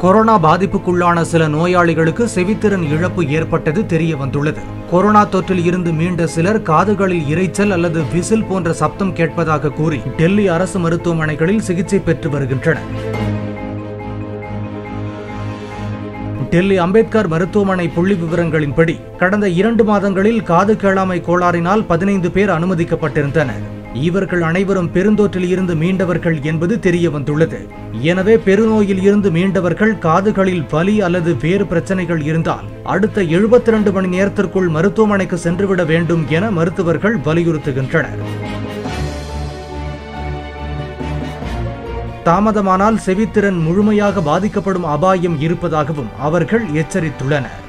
corona பாதிப்புக்குள்ளான சில நோயாளிகளுக்கு செவித்திறன் இழப்பு ஏற்பட்டது தெரிய வந்துள்ளது கொரோனா தொற்றில் இருந்து மீண்ட சிலர் காதுகளில் இரைச்சல் அல்லது விசில் போன்ற சப்தம் கேட்பதாக கூறி டெல்லி அரசு மருத்துவமனைகளில் சிகிச்சை பெற்று வருகின்றனர் டெல்லி அம்பேத்கர் மருத்துவமனை புள்ளி விவரங்களின்படி கடந்த இரண்டு மாதங்களில் காது கேளாமை கோளாறினால் பதினைந்து பேர் அனுமதிக்கப்பட்டிருந்தனர் இவர்கள் அனைவரும் பெருந்தொற்றில் இருந்து மீண்டவர்கள் என்பது தெரிய வந்துள்ளது எனவே பெருநோயில் இருந்து மீண்டவர்கள் காதுகளில் வலி அல்லது வேறு பிரச்சனைகள் இருந்தால் அடுத்த எழுபத்தி ரெண்டு மணி நேரத்திற்குள் மருத்துவமனைக்கு சென்றுவிட வேண்டும் என மருத்துவர்கள் வலியுறுத்துகின்றனர் தாமதமானால் செவித்திறன் முழுமையாக பாதிக்கப்படும் அபாயம் இருப்பதாகவும் அவர்கள் எச்சரித்துள்ளனர்